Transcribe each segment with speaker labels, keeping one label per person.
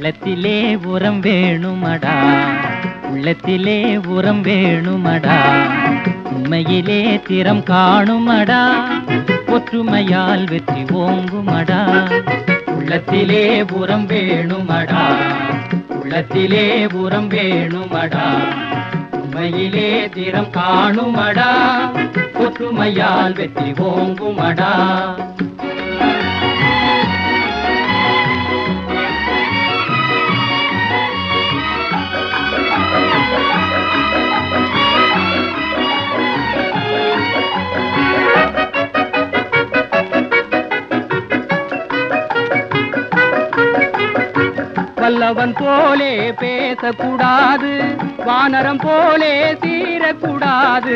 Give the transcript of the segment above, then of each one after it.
Speaker 1: உள்ளத்திலே உரம் வேணுமடா உள்ளத்திலே உரம் வேணுமடா உண்மையிலே திறம் காணுமடா ஒற்றுமையால் வெற்றி ஓங்குமடா உள்ளத்திலே உரம் வேணுமடா உள்ளத்திலே உரம் வேணுமடா உண்மையிலே திறம் காணுமடா ஒற்றுமையால் வெற்றி ஓங்குமடா வல்லவன் போலே பேசக்கூடாது வானரம் போலே சீரக்கூடாது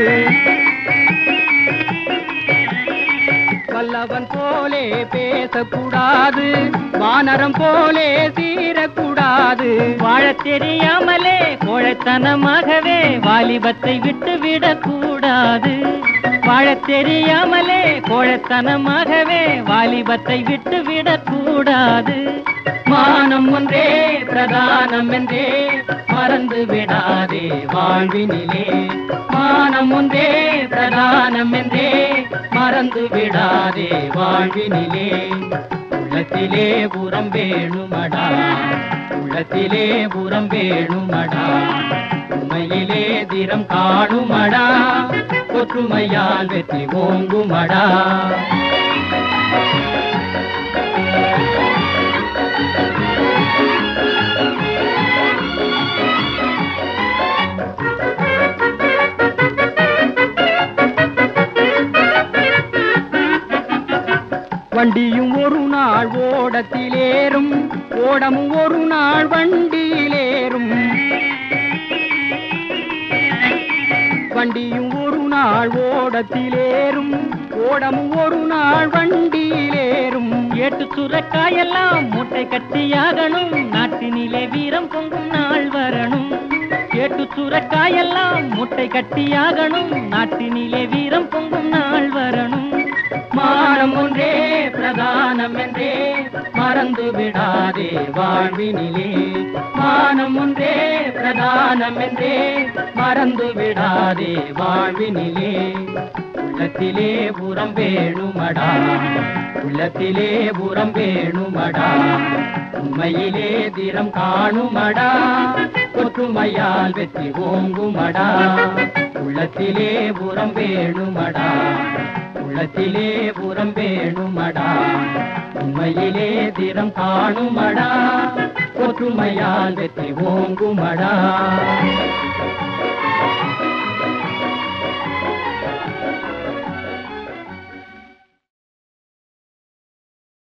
Speaker 1: வல்லவன் போலே பேசக்கூடாது வானரம் போலே சீரக்கூடாது வாழத் தெரியாமலே கோழைத்தனமாகவே வாலிபத்தை விட்டு விடக்கூடாது வாழத் தெரியாமலே கோழைத்தனமாகவே வாலிபத்தை விட்டு விடக்கூடாது மானம் ஒன்றே பிரதானம் என்றே மறந்து விடாதே வாழ்வினிலே மானம் ஒன்றே பிரதானம் என்றே மறந்து விடாதே வாழ்வினிலே உள்ளத்திலே புறம் வேணுமடா உள்ளத்திலே புறம் வேணுமடா உண்மையிலே திறம் காணுமடா ஒற்றுமையால் வெற்றி ஓங்குமடா வண்டியும் ஒரு நாள் ஓடத்திலேறும் ஓடமும் ஒரு நாள் வண்டியிலேறும் வண்டியும் ஒரு நாள் ஓடத்திலேறும் ஓடமும் ஒரு நாள் வண்டியிலேறும் ஏட்டு சுரக்காயெல்லாம் மூட்டை கட்டியாகணும் நாட்டினிலே வீரம் பொங்கும் நாள் வரணும் ஏட்டு சுரக்காயெல்லாம் மூட்டை கட்டியாகணும் நாட்டினிலே வீரம் பொங்கும் நாள் வரணும் மானம் ஒன்றே பிரதானம் என்றே மறந்து விடாதே வாழ்வினிலே மானம் ஒன்றே பிரதானம் என்றே மறந்து விடாதே வாழ்வினிலே உள்ளத்திலே புறம் வேணுமடா உள்ளத்திலே புறம் வேணுமடா உண்மையிலே திறம் காணுமடா ஒற்றுமையால் வெற்றி ஓங்குமடா உள்ளத்திலே புறம் வேணுமடா உள்ளத்திலே புறம் வேணுமடா உண்மையிலே திறம் காணுமடா ஒற்றுமையால் வெற்றி ஓங்குமடா